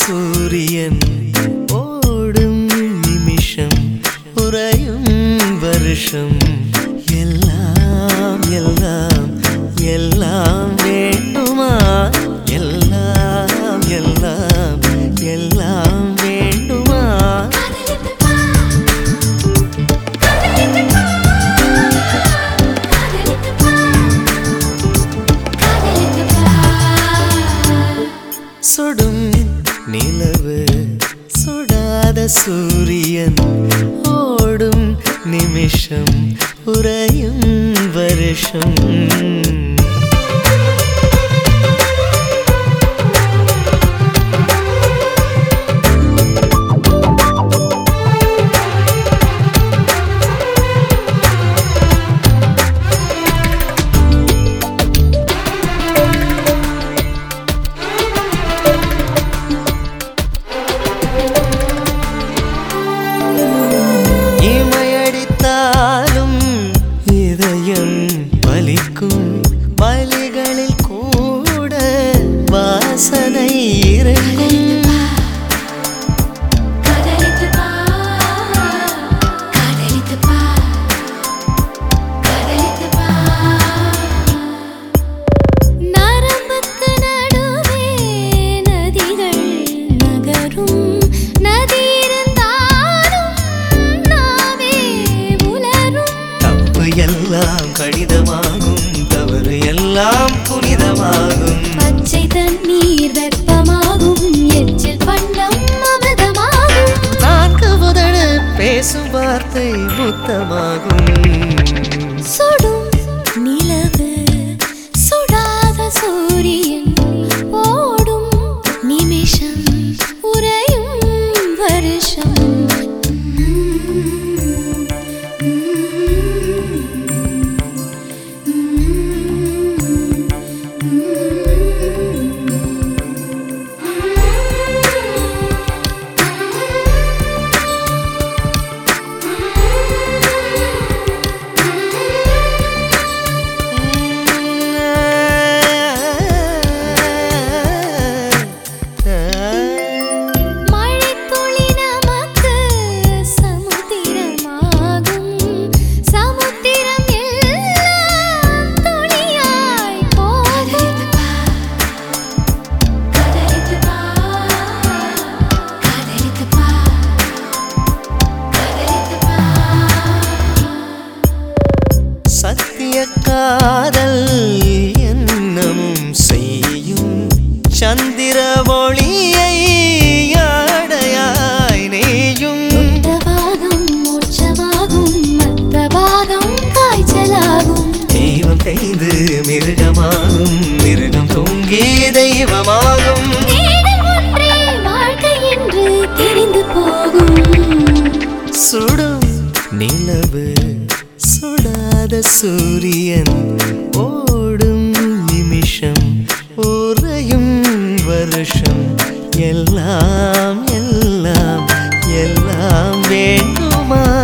சூரியன் ஓடும் நிமிஷம் உறையும் வருஷம் எல்லாம் எல்லாம் எல்லாம் வேண்டுமா எல்லாம் எல்லாம் எல்லாம் வேண்டுமா சுடும் நிலவு சுடாத சூரியன் ஓடும் நிமிஷம் உறையும் வருஷம் இமையடித்தாலும் இதயம் வலிக்கும் வலிகளில் கூட வாசனை இறங்கும் நரம்புக்கு நடுவே நதிகள் நகரும் நதி இருந்தாலும் நாவே உலரும் தப்பு எல்லாம் கடிதமாகும் தவறு எல்லாம் புனிதமாகும் பச்சை தண்ணீர் வெப்பமாகும் எச்சில் பண்டம் அமிர்தமாகும் நான்கு முதடு பேசும் வார்த்தை முத்தமாகும் சுடும் நிலவு சுடாத சூரியன் ஓடும் நிமிஷம் உறையும் வருஷம் மழைத்துளி நமக்கு சமுத்திரமாகும் சமுத்திரம் எல்லாம் துளியாய் போகும் சத்திய காதல் என்னமும் செய்யும் சந்திர ஒளியை ஆடையாய் நெய்யும் பாகம் மோட்சமாகும் மத்த பாகம் காய்ச்சலாகும் தெய்வம் செய்து மிருகமாகும் மிருகம் தொங்கி தெய்வமாகும் தேடல் ஒன்றே வாழ்க்கை என்று தெரிந்து போகும் சுடும் நிலவு சுடாத சூரியன் ஓடும் நிமிஷம் உறையும் வருஷம் எல்லாம் எல்லாம் எல்லாம் வேண்டுமா